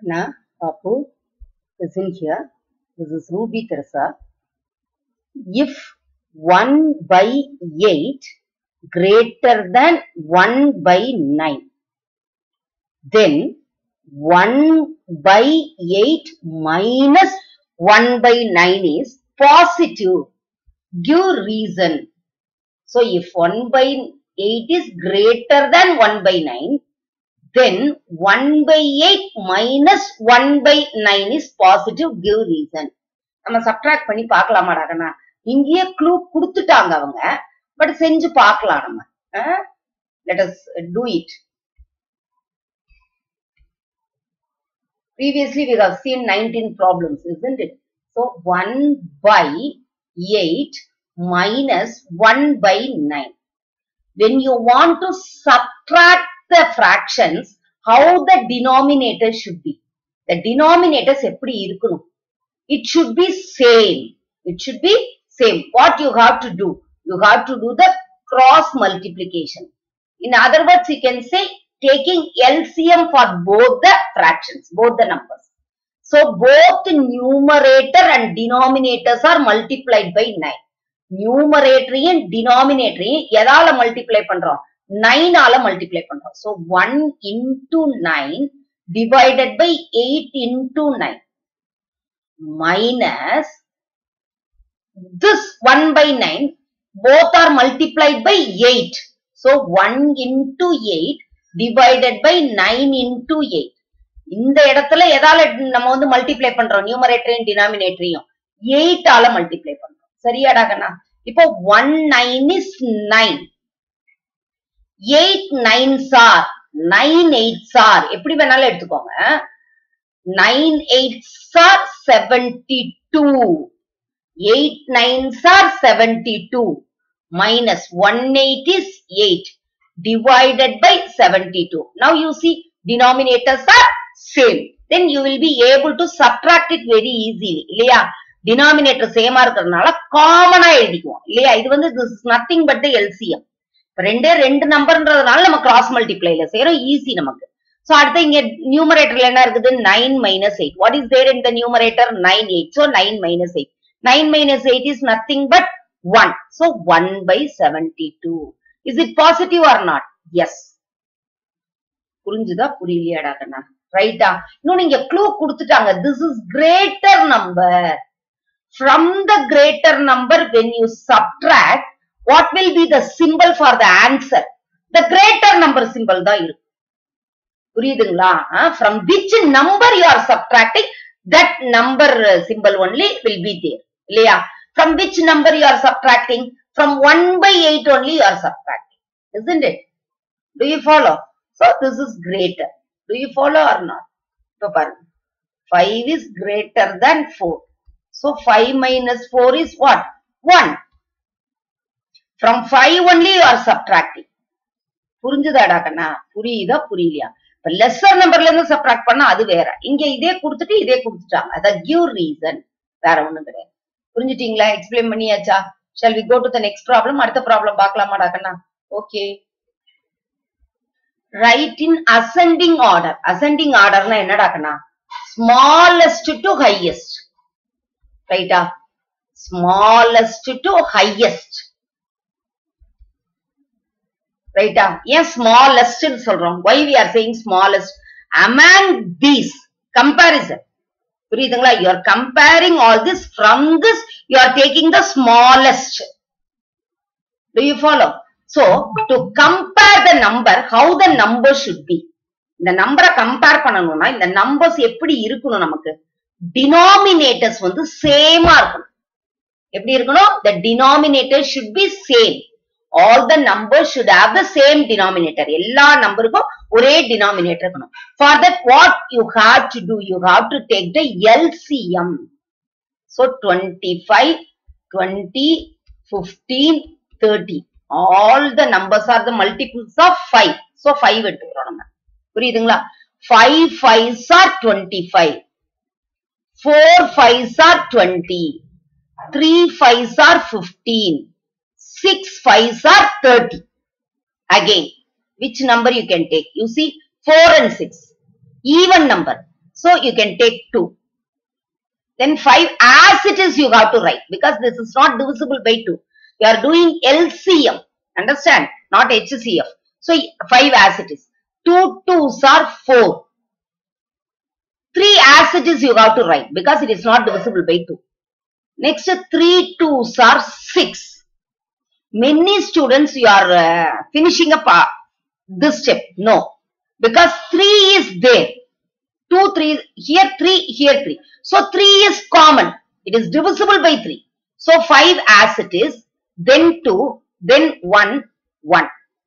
Anna, Papu, listen here. This is Ruby Teresa. If 1 by 8 greater than 1 by 9, then 1 by 8 minus 1 by 9 is positive. Give reason. So if 1 by 8 is greater than 1 by 9, then 1 by 8 minus 1 by 9 is positive. Give reason. நம்ம subtract பண்ணி பார்க்கலாமாடா கண்ணா இங்கேயே clue கொடுத்துட்டாங்க அவங்க but செஞ்சு பார்க்கலாம் நம்ம let us do it previously we have seen 19 problems isn't it so 1 by 8 minus 1 by 9 when you want to subtract the fractions how the denominator should be the denominators எப்படி இருக்கணும் it should be same it should be same what you have to do you have to do the cross multiplication in other words you can say taking LCM for both the fractions, both the numbers. So both numerator and denominators are multiplied by 9. நியூமரேட்டரையும் டினாமினேட்டரையும் எதால multiply பண்றோம் நைனால multiply பண்றோம் so one into nine divided by eight into nine minus this one by nine both are multiplied by eight so one into eight divided by nine into eight இந்த இடத்துல எதால நம்ம வந்து multiply பண்றோம் நியூமரேட்டரையும் டினாமினேட்டரையும் எயிட்டால மல்டிப்ளை பண்றோம் சரியாடா கண்ணா இப்போ one nine is nine eight nine sir nine eight sir எப்படி வேணாலும் எடுத்துக்கோங்க nine eight sir seventy two eight nine sir seventy two minus 180 is 8 divided by 72. Now you see denominators are same. Then you will be able to subtract it very easily. இல்லையா denominator same இருக்கிறதுனால காமனா எழுதிக்குவோம் இல்லையா இது வந்து this is nothing but the LCM. ரெண்டே ரெண்டு நம்பர்ன்றதுனால நம்ம cross மல்டிப்ளைல செய்யறோம் ஈஸி நமக்கு சோ அடுத்து இங்க நியூமரேட்டர்ல என்ன இருக்குது nine minus eight what is there in the numerator nine eight so nine minus eight nine minus eight is nothing but 1. So 1 by 72. Is it positive or not? Yes. புரிஞ்சுதா புரியலையாடா கண்ணா ரைட்டா இன்னும் நீங்க க்ளூ கொடுத்துட்டாங்க this is greater number from the greater number when you subtract what will be the simple for the answer the greater number simple தான் இருக்கும் புரியுதுங்களா from which number you are subtracting that number simple only will be there இல்லையா from which number you are subtracting? From 1 by 8 only you are subtracting. Isn't it? Do you follow? So this is greater. Do you follow or not? So 5 is greater than 4. So 5 minus 4 is what? 1. From 5 only you are subtracting. புரிஞ்சுதாடா கண்ணா புரியுதா புரியலையா இப்ப lesser நம்பர்ல இருந்து subtract பண்ணா அது வேற இங்க இதே கொடுத்துட்டு இதே கொடுத்துட்டாங்க அதான் கிவ் ரீசன் வேற ஒண்ணும் கிடையாது புரிஞ்சுட்டீங்களா எக்ஸ்பிளைன் பண்ணியாச்சா shall we go to the next problem அடுத்த ப்ராப்ளம் பார்க்கலாமாடா கண்ணா okay right in ascending order ascending ஆர்டர்னா என்னடா கண்ணா ஸ்மாலஸ்ட் டு ஹையஸ்ட் ரைட்டா ஸ்மாலஸ்ட் டு ஹையஸ்ட் ரைட்டா ஏன் ஸ்மாலஸ்ட் சொல்றோம் why we are saying smallest among these comparison புரியுதுங்களா you are comparing all this from this you are taking the smallest to you follow so to compare the number how the number should be இந்த நம்பரை compare பண்ணணும்னா இந்த numbers எப்படி இருக்கணும் நமக்கு denominators வந்து சேமா இருக்கணும் எப்படி இருக்கணும் the denominator should be same all the number should have the same denominator எல்லா நம்பருக்கும் ஒரே டினாமினேட்டர் இருக்கணும் for that what you have to do you have to take the LCM so twenty five twenty fifteen thirty all the numbers are the multiples of five so five எடுத்துக்கிறோம் நம்ம புரியுதுங்களா five fives are twenty five four fives are twenty three fives are fifteen six fives are 30. Again, which number you can take? You see, 4 and 6. Even number. So you can take 2. Then 5 as it is you have to write because this is not divisible by 2. You are doing LCM. Understand? Not HCF. So 5 as it is. 2 2s are 4. 3 as it is you have to write because it is not divisible by 2. Next 3 2s are 6. Many students you are uh, finishing up uh, this step. No. Because 3 is there. 2 3 here 3 here 3. So 3 is common. It is divisible by 3. So 5 as it is. Then 2. Then 1 1.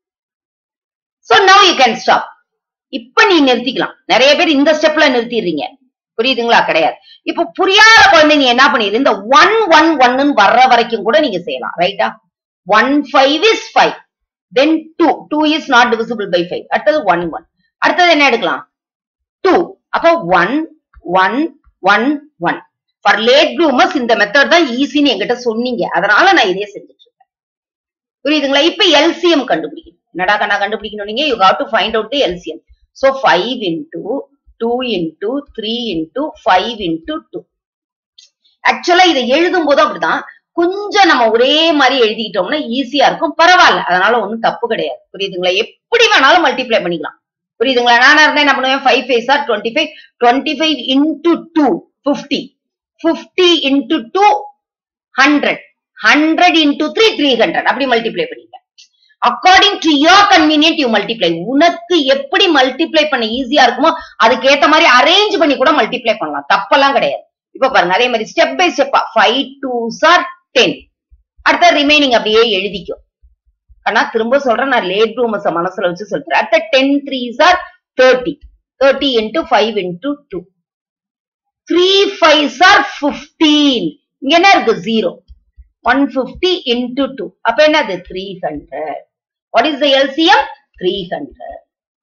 So now you can stop. இப்ப நீ நிறுத்திக்கலாம் நிறைய பேர் இந்த ஸ்டெப்ல நிறுத்திடுறீங்க புரியுதுங்களா கிடையாது இப்ப புரியாத குழந்தைங்க என்ன பண்ணிடு இந்த ஒன் ஒன் ஒன்னு வர்ற வரைக்கும் கூட நீங்க செய்யலாம் ரைட்டா one five is five then two two is not divisible by five அடுத்தது ஒன் ஒன் அடுத்தது என்ன எடுக்கலாம் டூ அப்ப one one one one for late bloomers இந்த மெத்தட் தான் ஈஸின்னு என்கிட்ட சொன்னீங்க அதனால நான் இதே செஞ்சுட்டு இருக்கேன் புரியுதுங்களா இப்ப எல்சிஎம் கண்டுபிடிக்கணும் என்னடா கண்ணா கண்டுபிடிக்கணும் நீங்க you have to find out the LCM so five into two into three into five into two ஆக்சுவலா இதை எழுதும் போது அப்படிதான் கொஞ்சம் நம்ம ஒரே மாதிரி எழுதிக்கிட்டோம்னா ஈஸியா இருக்கும் பரவாயில்ல அதனால ஒண்ணும் தப்பு கிடையாது புரியுதுங்களா எப்படி வேணாலும் மல்டிப்ளை பண்ணிக்கலாம் புரியுதுங்களா நானா இருந்தா என்ன பண்ணுவேன் five five sir twenty five twenty five into two fifty fifty into two hundred hundred into three three hundred அப்படி மல்டிப்ளை பண்ணிப்பேன் according to your convenient you multiply உனக்கு எப்படி மல்டிப்ளை பண்ண ஈஸியா இருக்குமோ அதுக்கு ஏத்த மாதிரி அரேஞ்ச் பண்ணி கூட மல்டிப்ளை பண்ணலாம் தப்பெல்லாம் கிடையாது இப்ப பாருங்க அதே மாதிரி ஸ்டெப் பை ஸ்டெப்பா ஃபைவ் டூ சார் டென் அடுத்த ரிமைனிங் அப்படியே எழுதிக்கும் ஆனா திரும்ப சொல்றேன் நான் லேட் ரூமஸ் மனசுல வச்சு சொல்றேன் அடுத்த ten three sir thirty thirty into five into two three five sir fifteen இங்க என்ன இருக்கு zero one fifty into two அப்ப என்னது three hundred what is the LCM three hundred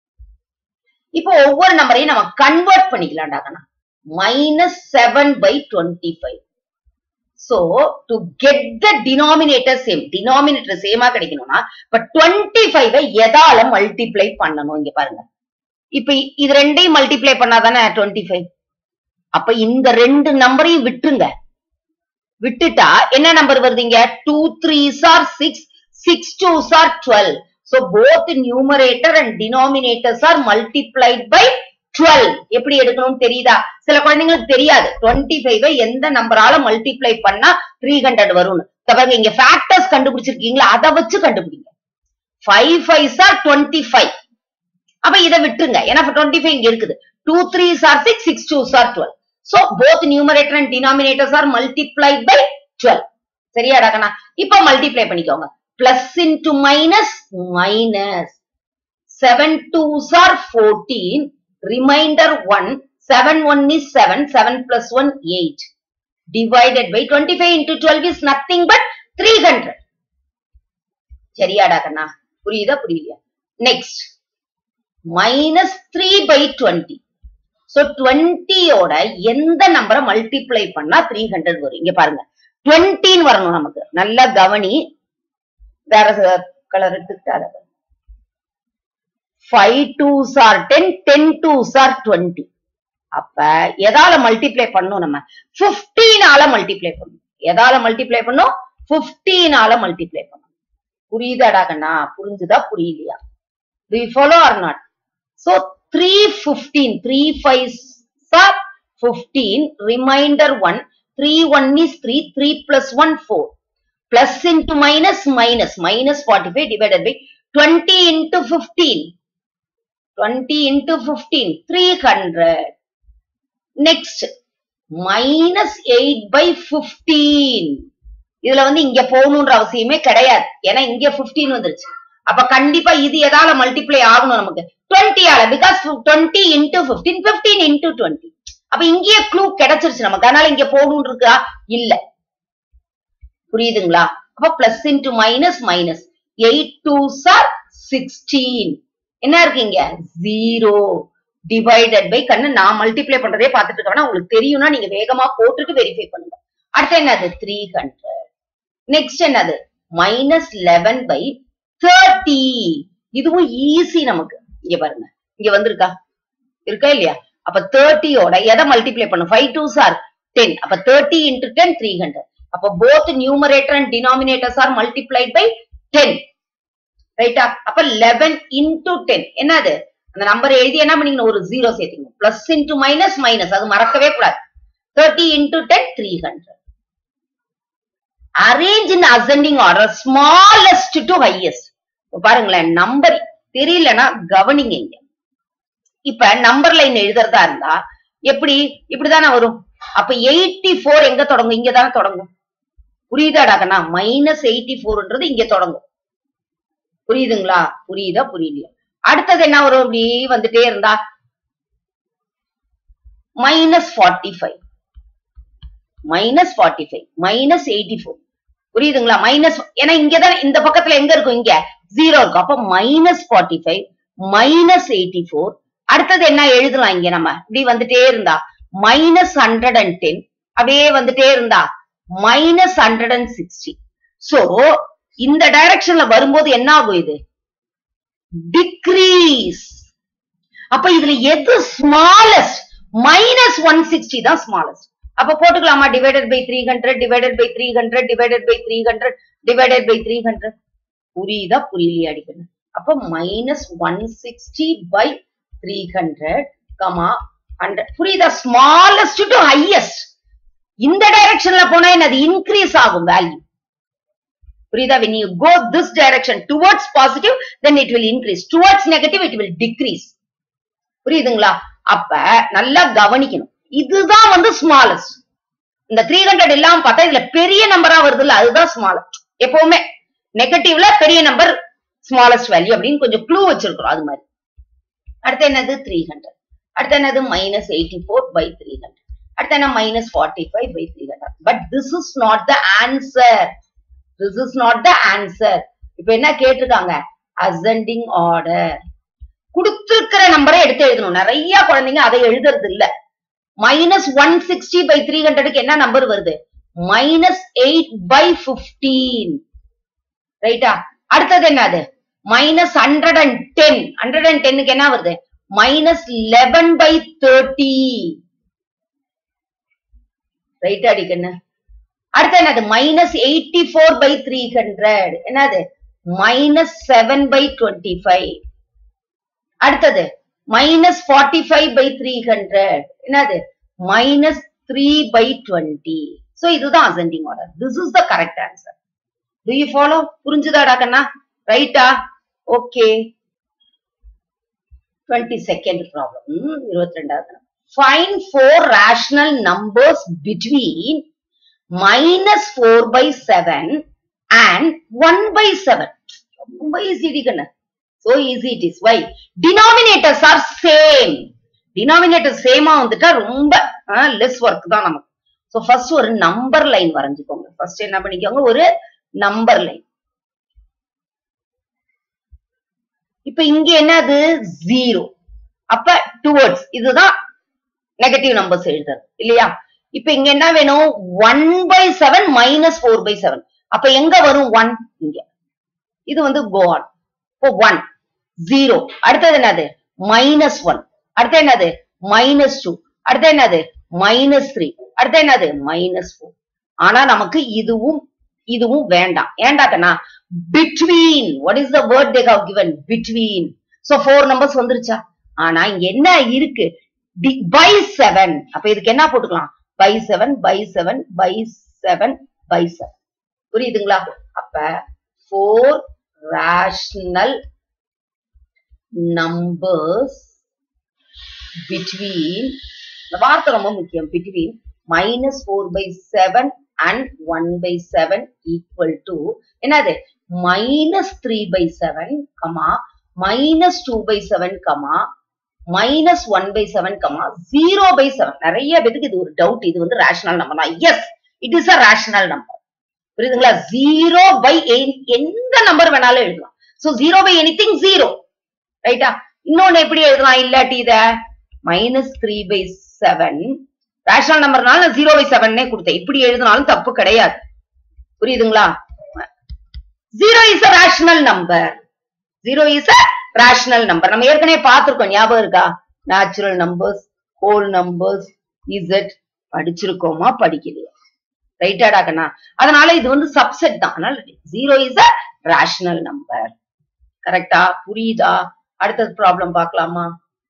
இப்போ ஒவ்வொரு நம்பரையும் நம்ம கன்வெர்ட் பண்ணிக்கலாம்டா கண்ணா minus 7 by 25. So, to get the denominator same, denominator same கிடைக்கணும்னா, இப்ப 25 ஐ எதால multiply பண்ணணும் இங்க பாருங்க. இப்ப இது ரெண்டையும் multiply பண்ணாதானே 25. அப்ப இந்த ரெண்டு நம்பரையும் விட்டுருங்க. விட்டுட்டா என்ன நம்பர் வருதுங்க? 2 3s are 6, 6 2s are 12. So, both numerator and denominators are multiplied by 12 எப்படி எடுக்கணும்னு தெரியுதா சில குழந்தைங்களுக்கு தெரியாது 25 எந்த நம்பரால மல்டிப்ளை பண்ணா 300 வரும்னு பாருங்க இங்க ஃபேக்டர்ஸ் கண்டுபிடிச்சிருக்கீங்களா அதை வச்சு கண்டுபிடிங்க 5 5s are 25 அப்ப இதை விட்டுருங்க ஏன்னா 25 இங்க இருக்குது 2 3s are 6 6 2s are 12 so both numerator and denominators are multiplied by 12 சரியாடா கண்ணா இப்ப மல்டிப்ளை பண்ணிக்கோங்க plus into minus minus 7 2s are 14 remainder 1 7 1 is 7 7 plus 1 8 divided by 25 into 12 is nothing but 300 சரியாடா கண்ணா புரியுதா புரியலையா next minus three by twenty so டுவெண்ட்டியோட எந்த நம்பரை multiply பண்ணா த்ரீ ஹண்ட்ரட் வரும் இங்க பாருங்க டுவெண்ட்டின்னு வரணும் நமக்கு நல்லா கவனி வேற கலர் எடுத்துக்கிட்டு அதை five twos are ten ten twos are twenty அப்ப எதால மல்டிப்ளை பண்ணும் நம்ம பிப்டீனால மல்டிப்ளை பண்ணும் எதால மல்டிப்ளை பண்ணும் பிப்டீனால மல்டிப்ளை பண்ணும் புரியுதாடா கண்ணா புரிஞ்சுதா புரியலையா do you follow or not so three fifteen three five are fifteen remainder one three one is three three plus one four plus into minus minus minus forty five divided by twenty into fifteen 20 into 15, 300. Next, minus 8 by 15. இதுல வந்து இங்க போகணுன்ற அவசியமே கிடையாது ஏன்னா இங்க 15 வந்துருச்சு அப்ப கண்டிப்பா இது எதால மல்டிப்ளை ஆகணும் நமக்கு 20 ஆல பிகாஸ் 20 into 15 15 into 20 அப்ப இங்கேயே க்ளூ கிடைச்சிருச்சு நமக்கு அதனால இங்க போகணும் இருக்கா இல்ல புரியுதுங்களா அப்ப plus into minus minus eight two sir sixteen என்ன இருக்குங்க ஜீரோ டிவைடட் பை கண்ணு நான் மல்டிப்ளை பண்றதே பார்த்துட்டு இருக்கேன் உங்களுக்கு தெரியும்னா நீங்க வேகமா போட்டுட்டு வெரிஃபை பண்ணுங்க அடுத்து என்னது த்ரீ ஹண்ட்ரட் நெக்ஸ்ட் என்னது மைனஸ் லெவன் பை தேர்ட்டி இதுவும் ஈஸி நமக்கு இங்க பாருங்க இங்க வந்திருக்கா இருக்கா இல்லையா அப்ப தேர்ட்டியோட எதை மல்டிப்ளை பண்ணும் ஃபைவ் டூ சார் டென் அப்ப thirty into ten three hundred அப்ப both numerator and denominators are multiplied by ten ரைட்டா அப்ப லெவன் இன்டூ டென் என்னது அந்த நம்பர் எழுதி என்ன பண்ணிக்கணும் ஒரு ஜீரோ சேர்த்துக்கணும் பிளஸ் இன்டூ மைனஸ் மைனஸ் அது மறக்கவே கூடாது thirty into ten three hundred arrange in ascending order smallest to highest பாருங்களேன் நம்பர் தெரியலன்னா கவனிங்க இங்க இப்ப நம்பர் லைன் எழுதுறதா இருந்தா எப்படி இப்படிதானே வரும் அப்ப எயிட்டி ஃபோர் எங்க தொடங்கும் இங்க தானே தொடங்கும் புரியுதாடாக்கண்ணா மைனஸ் எயிட்டி ஃபோர்ன்றது இங்க தொடங்கும் புரியுதுங்களா புரியுதா புரியலையா அடுத்தது என்ன வரும் இப்படி வந்துட்டே இருந்தா minus forty five minus forty five minus eighty four புரியுதுங்களா மைனஸ் ஏன்னா இங்கதான் இந்த பக்கத்துல எங்க இருக்கும் இங்க ஜீரோ இருக்கும் அப்ப minus forty five minus eighty four அடுத்தது என்ன எழுதலாம் இங்க நம்ம இப்படி வந்துட்டே இருந்தா மைனஸ் ஹண்ட்ரட் அண்ட் டென் அப்படியே வந்துட்டே இருந்தா minus hundred and sixty so இந்த டைரக்ஷன்ல வரும்போது என்ன ஆகும் இது டிக்ரீஸ் அப்ப இதுல எது ஸ்மாலஸ்ட் மைனஸ் ஒன் சிக்ஸ்டி தான் ஸ்மாலஸ்ட் அப்ப போட்டுக்கலாமா divided by three hundred divided by three hundred divided by three hundred divided by three hundred புரியுதா புரியலையா அடிக்கணும் அப்ப minus one sixty by three hundred comma hundred புரியுதா ஸ்மாலஸ்ட் டு ஹையஸ்ட் இந்த டைரக்ஷன்ல போனா என்னது இன்க்ரீஸ் ஆகும் வேல்யூ புரியுதா when you go this direction towards positive then it will increase towards negative it will decrease புரியுதுங்களா அப்ப நல்லா கவனிக்கணும் இதுதான் வந்து ஸ்மாலஸ்ட் இந்த த்ரீ ஹண்ட்ரட் இல்லாம பார்த்தா இதுல பெரிய நம்பரா வருது இல்ல அதுதான் ஸ்மாலஸ்ட் எப்பவுமே நெகட்டிவ்ல பெரிய நம்பர் ஸ்மாலஸ்ட் வேல்யூ அப்படின்னு கொஞ்சம் க்ளூ வச்சிருக்கிறோம் அது மாதிரி அடுத்து என்னது த்ரீ ஹண்ட்ரட் அடுத்து என்னது minus eighty four by three hundred அடுத்து என்ன minus forty five by three hundred but this is not the answer this is not the answer இப்ப என்ன கேட்டிருக்காங்க அசெண்டிங் ஆர்டர் கொடுத்திருக்கிற நம்பரை எடுத்து எழுதணும் நிறைய குழந்தைங்க அதை எழுதுறது இல்ல minus one sixty by three ஹண்ட்ரடுக்கு என்ன நம்பர் வருது மைனஸ் எயிட் பை பிப்டீன் ரைட்டா அடுத்தது என்னது minus hundred and ten hundred and டென்னுக்கு என்ன வருது minus eleven by thirty right அடிக்கண்ணு அடுத்து என்னது minus eighty four by three hundred என்னது minus seven by twenty five அடுத்தது minus forty five by three hundred என்னது minus three by twenty so இதுதான் ascending order this is the correct answer do you follow புரிஞ்சுதாடா கண்ணா ரைட்டா okay twenty second problem இருபத்தி ரெண்டாவது find four rational numbers between minus four by seven and one by seven ரொம்ப easy கண்ணு so easy it is why denominators are same denominator சேமா வந்துட்டா ரொம்ப லெஸ் ஒர்க் தான் நமக்கு சோ ஃபர்ஸ்ட் ஒரு நம்பர் லைன் வரைஞ்சுக்கோங்க ஃபர்ஸ்ட் என்ன பண்ணிக்கோங்க ஒரு நம்பர் லைன் இப்ப இங்க என்னது ஜீரோ அப்ப டுவர்ட்ஸ் இதுதான் நெகட்டிவ் நம்பர்ஸ் எழுதுறது இல்லையா இப்ப இங்க என்ன வேணும் one by seven minus four by seven அப்ப எங்க வரும் ஒன் இங்க இது வந்து கோன் இப்போ ஒன் ஜீரோ அடுத்தது என்னது மைனஸ் ஒன் அடுத்து என்னது மைனஸ் டூ அடுத்து என்னது மைனஸ் த்ரீ அடுத்து என்னது மைனஸ் ஃபோர் ஆனா நமக்கு இதுவும் இதுவும் வேண்டாம் ஏண்டாக்கண்ணா between what is the word they have given between so four numbers வந்துருச்சா ஆனா இங்க என்ன இருக்கு பை செவன் அப்ப இதுக்கு என்ன போட்டுக்கலாம் by seven by seven by seven by seven புரியுதுங்களா அப்ப ஃபோர் ரேஷனல் நம்பர்ஸ் பிட்வீன் இந்த வார்த்தை ரொம்ப முக்கியம் between minus four by seven and one by seven equal to என்னது minus three by seven comma minus two by seven comma minus one by seven comma zero by seven நிறைய பேருக்கு இது ஒரு doubt இது வந்து ரேஷனல் நம்பர் தான் yes it is a rational number புரியுதுங்களா zero by எந்த நம்பர் வேணாலும் எழுதலாம் so zero by anything zero ரைட்டா இன்னொன்னு எப்படி எழுதலாம் இல்லாட்டி இத minus three by seven rational நம்பர்னால நான் ஜீரோ பை செவன்னே கொடுத்தேன் இப்படி எழுதினாலும் தப்பு கிடையாது புரியுதுங்களா zero is a rational number zero is a rational number நம்ம ஏற்கனவே பார்த்திருக்கோம் ஞாபகம் இருக்கா natural numbers whole numbers Z படிச்சிருக்கோமா படிக்கலையா ரைட்டாடா கண்ணா அதனால இது வந்து சப்செட் தான் அதனால zero is a rational number கரெக்டா புரியுதா அடுத்தது ப்ராப்ளம் பார்க்கலாமா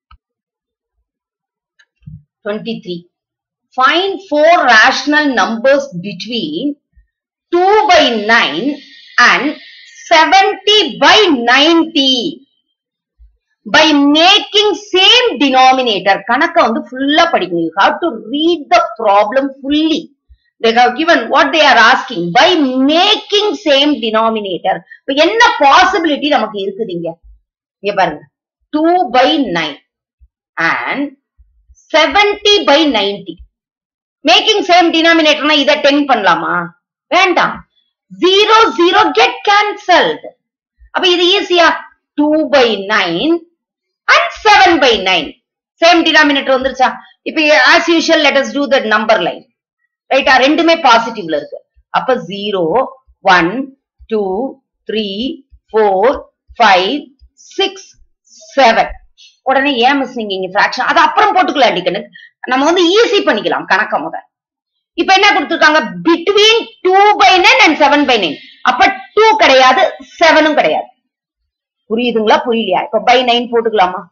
twenty three find four rational numbers between two by nine and seventy by ninety by making same denominator கணக்க வந்து ஃபுல்லா படிக்கணும் you have to read the problem fully they have given what they are asking by making same denominator இப்ப என்ன possibility நமக்கு இருக்குதுங்க இங்க பாருங்க two by nine and seventy by ninety making same டினாமினேட்டர்னா இதை டென் பண்ணலாமா வேண்டாம் ஜீரோ ஜீரோ கெட் கேன்சல்ட் அப்ப இது ஈஸியா two by nine and seven by nine same denominator வந்துருச்சா இப்ப as usual let us do the number line ரைட்டா ரெண்டுமே பாசிட்டிவ்ல இருக்கு அப்ப zero one two three four five six seven உடனே ஏன் மிஸ் நீங்க இங்க ஃபிராக்ஷன் அது அப்புறம் போட்டுக்கலாம் அடிக்கணும் நம்ம வந்து ஈஸி பண்ணிக்கலாம் கணக்க முதல் இப்ப என்ன கொடுத்துருக்காங்க between two by nine and seven by nine அப்ப டூ கிடையாது செவனும் கிடையாது புரியுதுங்களா புரியலையா இப்ப பை நைன் போட்டுக்கலாமா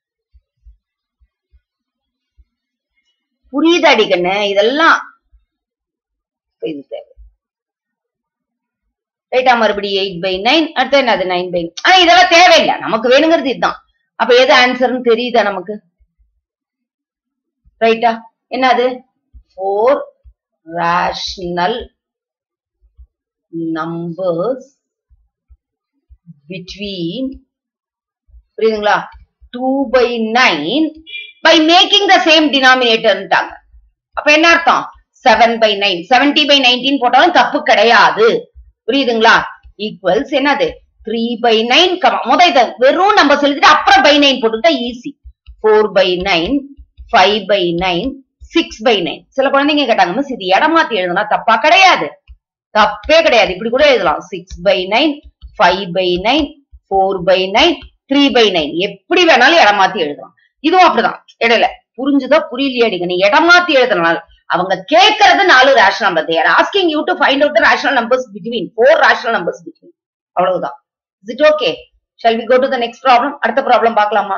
புரியுது அடிக்கண்ணு இதெல்லாம் இது தேவை ரைட்டா மறுபடியும் எயிட் பை நைன் அடுத்து என்னது நைன் பை ஆனா இதெல்லாம் தேவையில்லை நமக்கு வேணுங்கிறது இதுதான் அப்ப எது ஆன்சர்னு தெரியுதா நமக்கு ரைட்டா என்னது ஃபோர் ரேஷனல் நம்பர்ஸ் பிட்வீன் புரியுதுங்களா two by nine by making the same டினாமினேட்டர்ன்ட்டாங்க அப்ப என்ன அர்த்தம் seven by nine seventy by nineteen போட்டாலும் தப்பு கிடையாது புரியுதுங்களா ஈக்குவல்ஸ் என்னது த்ரீ பை நைன் முத இத வெறும் நம்ம சொல்லிட்டு அப்புறம் பை நைன் போட்டுக்கிட்டா easy four by nine five by nine six by nine சில குழந்தைங்க கேட்டாங்க மிஸ் இது இடமாத்தி எழுதுனா தப்பா கிடையாது தப்பே கிடையாது இப்படி கூட எழுதலாம் six by nine five by nine four by nine three by nine எப்படி வேணாலும் இடமாத்தி எழுதலாம் இதுவும் அப்படிதான் இடையில புரிஞ்சுதா புரியலையா அடிங்க நீ இடமாத்தி எழுதுனால அவங்க கேட்கறது நாலு rational number they're asking you to find out the rational numbers between four rational numbers between அவ்வளவுதான் is it okay shall we go to the next problem அடுத்த ப்ராப்ளம் பார்க்கலாமா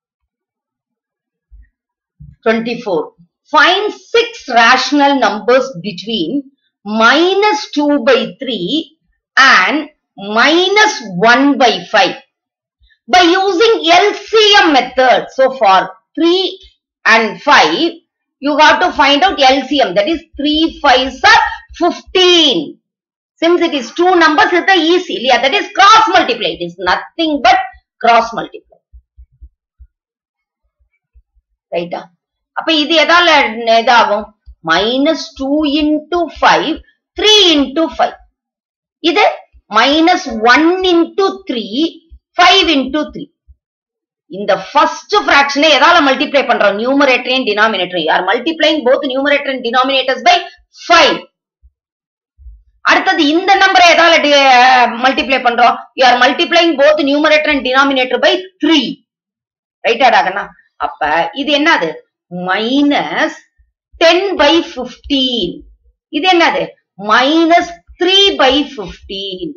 twenty four find six rational numbers between minus two by three and minus one by five by using LCM method. So for 3 and 5, you have to find out LCM. That is 3 5s are 15. Since it is two numbers, it's the easy. Yeah, that is cross multiply. It is nothing but cross multiply. Right? அப்ப இது எதால இதாகும் minus two into five three into five இது minus one into three five into three இந்த first ஃபிராக்ஷனை எதால multiply பண்றோம் நியூமரேட்டரையும் டினாமினேட்டரையும் are multiplying both numerator and denominators by five அடுத்தது இந்த நம்பரை எதால மல்டிப்ளை பண்றோம் you are multiplying both numerator and denominator by three ரைட்டாடாகண்ணா அப்ப இது என்னது மைனஸ் டென் பை பிப்டீன் இது என்னது minus three by fifteen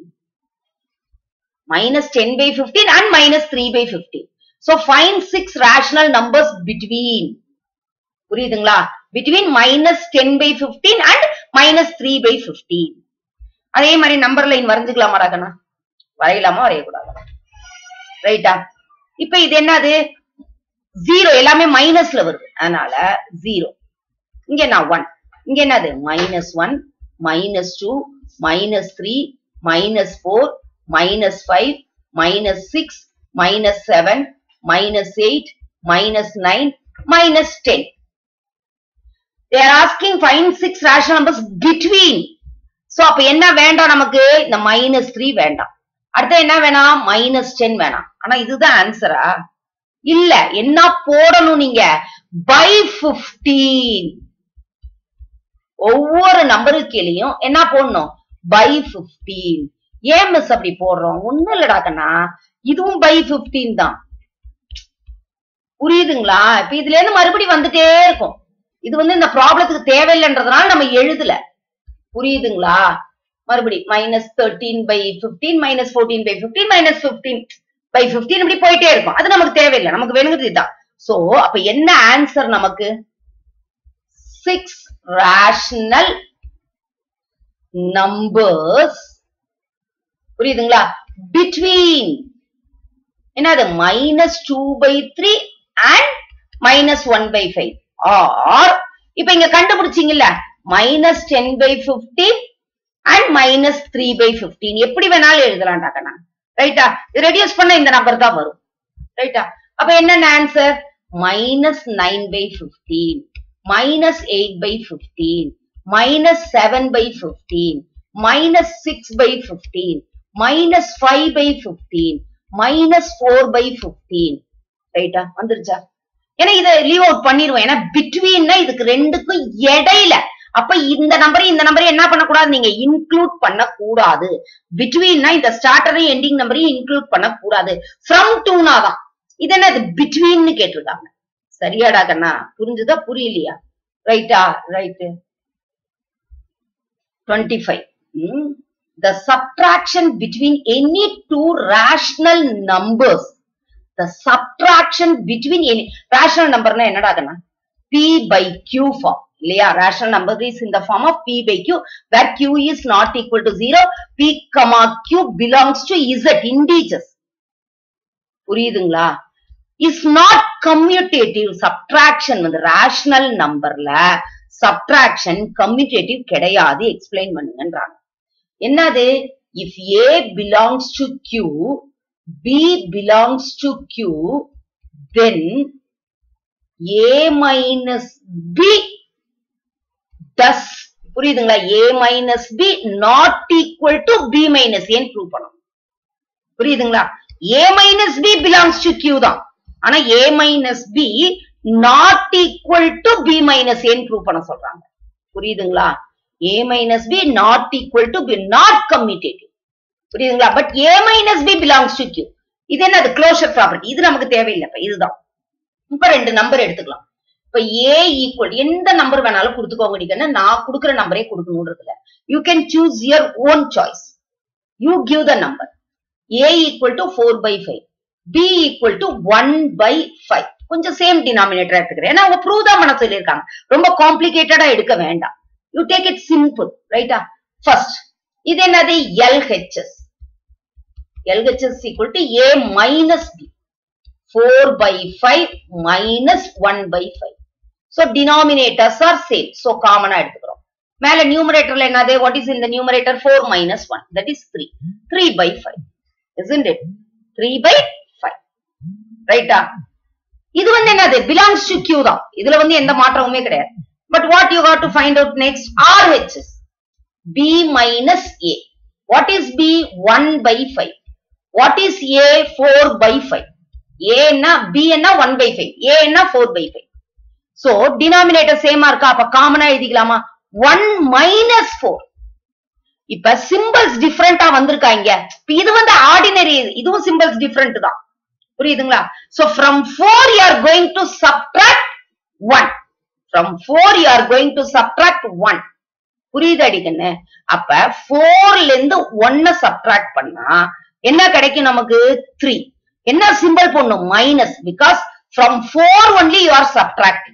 minus 10 by 15 and minus 3 by 15. So find six rational numbers between. புரியுதுங்களா between minus 10 by 15 and minus 3 by 15. அதே மாதிரி number line வரைஞ்சுக்கலாமா ராகனா வரையலாமா வரையக்கூடாது ரைட்டா இப்ப இது என்னது ஜீரோ எல்லாமே மைனஸ்ல வருது அதனால ஜீரோ இங்க என்ன ஒன் இங்க என்னது minus one minus two minus three minus four minus 5, minus 6, minus 7, minus 8, minus 9, minus 10. They are asking find six rational numbers between. So, அப்ப என்ன வேண்டாம் நமக்கு இந்த மைனஸ் த்ரீ வேண்டாம் அடுத்து என்ன வேணாம் மைனஸ் டென் வேணாம் ஆனா இதுதான் ஆன்சரா இல்ல என்ன போடணும் நீங்க பை பிப்டீன் ஒவ்வொரு நம்பருக்கு கீழேயும் என்ன போடணும் பை பிப்டீன் ஏன் மிஸ் அப்படி போடுறோம் ஒண்ணும் இல்லடா கண்ணா இதுவும் பை பிப்டீன் தான் புரியுதுங்களா இப்ப இதுல இருந்து மறுபடி வந்துட்டே இருக்கும் இது வந்து இந்த ப்ராப்ளத்துக்கு தேவையில்லைன்றதுனால நம்ம எழுதல புரியுதுங்களா மறுபடி minus thirteen by fifteen minus fourteen by fifteen minus fifteen by fifteen இப்படி போயிட்டே இருக்கும் அது நமக்கு தேவையில்லை நமக்கு வேணுங்கிறது இதுதான் சோ அப்ப என்ன ஆன்சர் நமக்கு சிக்ஸ் ரேஷனல் நம்பர்ஸ் புரியுதுங்களா பிட்வீன் என்னது minus two by three and minus one by five are இப்ப இங்க கண்டுபிடிச்சீங்கல்ல minus ten by fifteen and minus three by fifteen எப்படி வேணாலும் எழுதலாம்டாக்கண்ணா ரைட்டா ரெடியூஸ் பண்ண இந்த நம்பர் தான் வரும் ரைட்டா அப்ப என்னென்ன answer minus nine by fifteen minus eight by fifteen minus seven by fifteen minus six by fifteen minus five by fifteen minus four by fifteen ரைட்டா வந்துருச்சா ஏன்னா இதை லீவ் அவுட் பண்ணிடுவோம் ஏன்னா பிட்வீன்னா இதுக்கு ரெண்டுக்கும் இடையில அப்ப இந்த நம்பரையும் இந்த நம்பரையும் என்ன பண்ணக்கூடாது நீங்க இன்க்ளூட் பண்ணக்கூடாது பிட்வீன்னா இந்த ஸ்டார்டரையும் எண்டிங் நம்பரையும் இன்க்ளூட் பண்ணக்கூடாது ஃப்ரம் டூனா தான் இது என்னது பிட்வீன்னு கேட்டிருக்காங்க சரியாடா கண்ணா புரிஞ்சுதா புரியலையா ரைட்டா right twenty five the subtraction between any two rational numbers the subtraction between any rational number னா என்னடா கண்ணா p by q form இல்லையா rational number is in the form of p by q where q is not equal to 0 p comma q belongs to z integers புரியுதுங்களா is not commutative subtraction வந்து rational நம்பர்ல subtraction commutative கிடையாது explain பண்ணுங்கன்றாங்க என்னது if a belongs to Q b belongs to Q then a minus b does புரியுதுங்களா a minus b not equal to b minus ஏன்னு prove பண்ணணும் புரியுதுங்களா a minus b belongs to Q தான் ஆனா a minus b not equal to b minus ஏன்னு prove பண்ண சொல்றாங்க புரியுதுங்களா a minus b not equal to b not commutative புரியுதுங்களா but a minus b belongs to Q இது என்ன அது க்ளோஷர் ப்ராப்பர்ட்டி இது நமக்கு தேவையில்லை இப்ப இதுதான் இப்ப ரெண்டு நம்பர் எடுத்துக்கலாம் இப்ப ஏ ஈக்குவல் எந்த நம்பர் வேணாலும் கொடுத்துக்கோங்க நீங்க நான் கொடுக்குற நம்பரே கொடுக்கணும்ன்றதுல you can choose your own choice you give the number a equal to four by five b equal to one by five கொஞ்சம் சேம் டினாமினேட்டர் எடுத்துக்கிறேன் ஏன்னா அவங்க ப்ரூவ் தான் பண்ண சொல்லியிருக்காங்க ரொம்ப காம்ப்ளிகேட்டடா எடுக்க வேண்டாம் யூ டேக் இட் சிம்பிள் ரைட்டா ஃபர்ஸ்ட் இது என்னது LHS LHS equal to a minus b four by five minus one by five so denominators are same so காமனா எடுத்துக்கிறோம் மேல நியூமரேட்டர்ல என்னது வாட் இஸ் இந்த numerator four minus one that is three three by five isn't it 3 by 5 ரைட்டா இது வந்து என்னது பிலாங்ஸ் டு கியூ தான் இதுல வந்து எந்த மாற்றமுமே கிடையாது but what you got to find out next RHS b minus a what is b one by five what is a four by five ஏன்னா பி என்ன ஒன் பை ஃபைவ் ஏ என்ன four by five so denominator சேமா இருக்கா அப்ப காமனா எழுதிக்கலாமா one minus four இப்ப symbols டிஃப்ரெண்டா வந்திருக்காங்க இப்ப இது வந்து ஆர்டினரி இதுவும் சிம்பிள்ஸ் டிஃப்ரெண்ட் தான் புரியுதுங்களா so from four you are going to subtract one from four you are going to subtract one புரியுது அடிக்கண்ணு அப்ப ஃபோர்ல இருந்து ஒன்ன சப்ட்ராக்ட் பண்ணா என்ன கிடைக்கும் நமக்கு த்ரீ என்ன சிம்பிள் போடணும் minus because from four only you are subtracting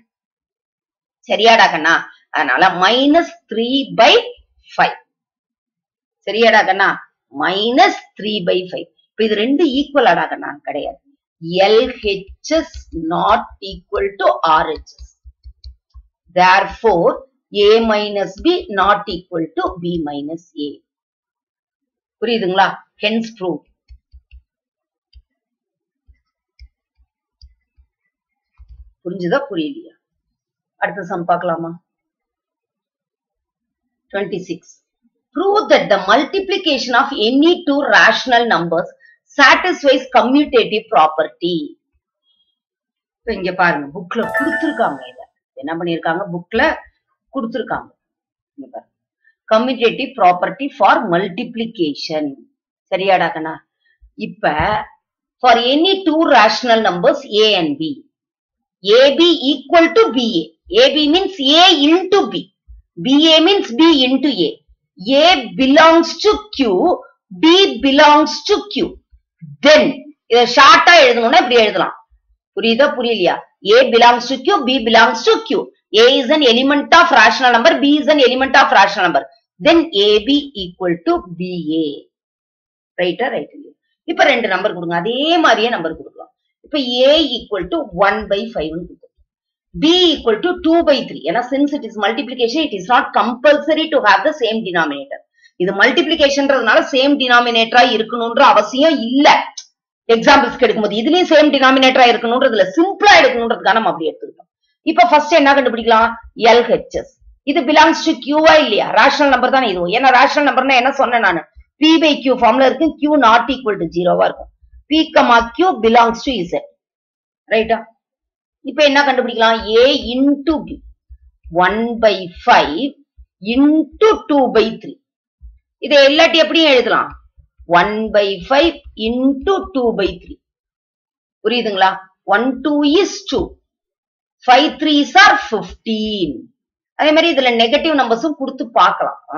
சரியாடா கண்ணா அதனால மைனஸ் த்ரீ பை ஃபைவ் சரியாடா கண்ணா மைனஸ் த்ரீ பை ஃபைவ் இப்ப இது ரெண்டு ஈக்குவலாடா கண்ணா கிடையாது LHS not equal to RHS therefore a minus b not equal to b minus a புரியுதுங்களா ஹென்ஸ் ப்ரூவ் புரிஞ்சுதா புரியலையா அடுத்த சம் பார்க்கலாமா twenty six prove that the multiplication of any two rational numbers satisfies commutative property. இப்ப இங்க பாருங்க புக்ல கொடுத்திருக்காங்க இத என்ன பண்ணிருக்காங்க புக்ல கொடுத்திருக்காங்க இங்க பாருங்க commutative property for multiplication சரியாடா கண்ணா இப்ப for any two rational numbers a and b a b equal to b a a b means a into b b a means b into a a belongs to Q b belongs to Q then இத ஷார்ட்டா எழுதணும்னா இப்படி எழுதலாம் புரியுதா புரியலையா a belongs to Q b belongs to Q a is an element of rational number b is an element of rational number then ab equal to ba ரைட்டா right இப்ப ரெண்டு நம்பர் கொடுங்க அதே மாதிரியே நம்பர் கொடுக்கலாம் இப்ப a equal to one by five b equal to two by three ஏன்னா since it is multiplication it is not compulsory to have the same denominator இது மல்டிபிளிகேஷன்றதுனால சேம் டினாமினேட்டரா இருக்கணும்ன்ற அவசியம் இல்ல எக்ஸாம்பிள்ஸ்க்கு எடுக்கும்போது இதுலயும் சேம் டினாமினேட்டரா இருக்கணும்ன்றதுல சிம்பிளா எடுக்கணும்ன்றதுக்காக நம்ம அப்படி எடுத்துக்கிட்டோம் இப்ப ஃபர்ஸ்ட் என்ன கண்டுபிடிக்கலாம் எல்ஹெச்எஸ் இது பிலாங்ஸ் டு கியூவா இல்லையா ரேஷனல் நம்பர் தானே இதுவும் ஏன்னா ரேஷனல் நம்பர்னா என்ன சொன்னேன் நான் பி பை கியூ ஃபார்ம்ல இருக்கு கியூ நாட் ஈக்குவல் டு ஜீரோவா இருக்கும் p comma Q belongs to Z ரைட்டா இப்ப என்ன கண்டுபிடிக்கலாம் a into b one by five into two by three இதை எல்லாட்டி எப்படியும் எழுதலாம் one by five into two by three புரியுதுங்களா one two is two five threes are fifteen அதே மாதிரி இதுல நெகட்டிவ் நம்பர்ஸும் கொடுத்து பார்க்கலாம் ஆ?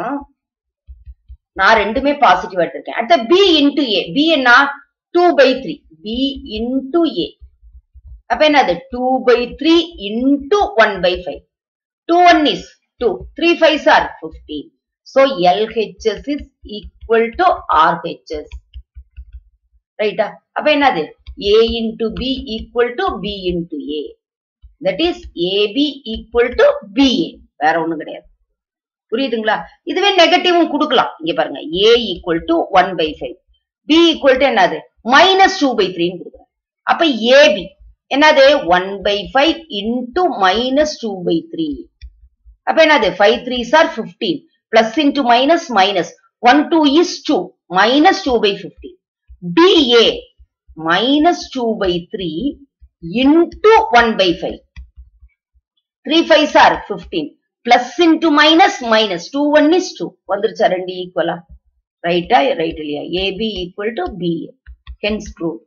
நான் ரெண்டுமே பாசிட்டிவ் எடுத்திருக்கேன் அடுத்த பி இன்டு ஏ பி என்ன two by three b into a அப்ப என்னது two by three into one by five two one is two three five are fifteen so LHS is equal to RHS ரைட்டா அப்ப என்னது a into b equal to b into a that is a b equal to b a வேற ஒண்ணும் கிடையாது புரியுதுங்களா இதுவே நெகட்டிவும் கொடுக்கலாம் இங்க பாருங்க a equal to one by five b equal to என்னது மைனஸ் டூ பை த்ரீன்னு கொடுக்குறேன் அப்ப ஏபி என்னது one by five into minus two by three அப்ப என்னது five three are fifteen plus into minus minus one two is two minus two by fifteen b a minus two by three into one by five three five sir fifteen plus into minus minus two one is two வந்துருச்சா ரெண்டு ஈக்குவலா ரைட்டா right இல்லையா a b equal to b hence prove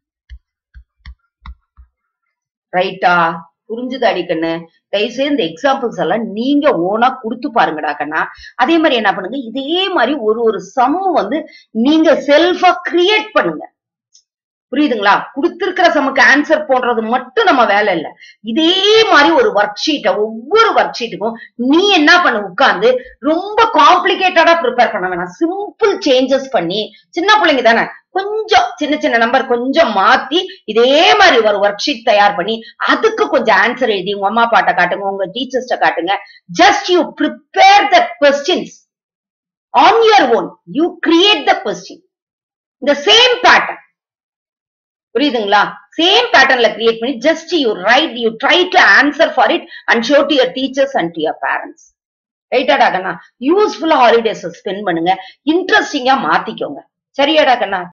ரைட்டா புரிஞ்சுது அடிக்கண்ணு தயவுசெய்து இந்த examples எல்லாம் நீங்க ஓனா கொடுத்து பாருங்கடா கண்ணா அதே மாதிரி என்ன பண்ணுங்க இதே மாதிரி ஒரு ஒரு சம் வந்து நீங்க செல்ஃபா கிரியேட் பண்ணுங்க புரியுதுங்களா கொடுத்திருக்கிற சமுக்கு ஆன்சர் போடுறது மட்டும் நம்ம வேலை இல்ல இதே மாதிரி ஒரு ஒர்க் ஷீட்டை ஒவ்வொரு ஒர்க் ஷீட்டுக்கும் நீ என்ன பண்ண உட்கார்ந்து ரொம்ப காம்ப்ளிகேட்டடா ப்ரிப்பேர் பண்ண வேணாம் சிம்பிள் சேஞ்சஸ் பண்ணி சின்ன பிள்ளைங்க தானே கொஞ்சம் சின்ன சின்ன நம்பர் கொஞ்சம் மாத்தி இதே மாதிரி ஒரு ஒர்க் ஷீட் தயார் பண்ணி அதுக்கு கொஞ்சம் ஆன்சர் எழுதி உங்க அம்மா அப்பாட்ட காட்டுங்க உங்க டீச்சர்ஸ்ட காட்டுங்க just you prepare the questions on your own you create the question இந்த சேம் பேட்டர்ன் புரியுதுங்களா சேம் பேட்டர்ன்ல கிரியேட் பண்ணி just you write you try to answer for it and show to your teachers and to your parents ரைட்டாடா கண்ணா யூஸ்ஃபுல்லா holidays spend பண்ணுங்க இன்ட்ரெஸ்டிங்கா மாத்திக்கோங்க சரியாடா கண்ணா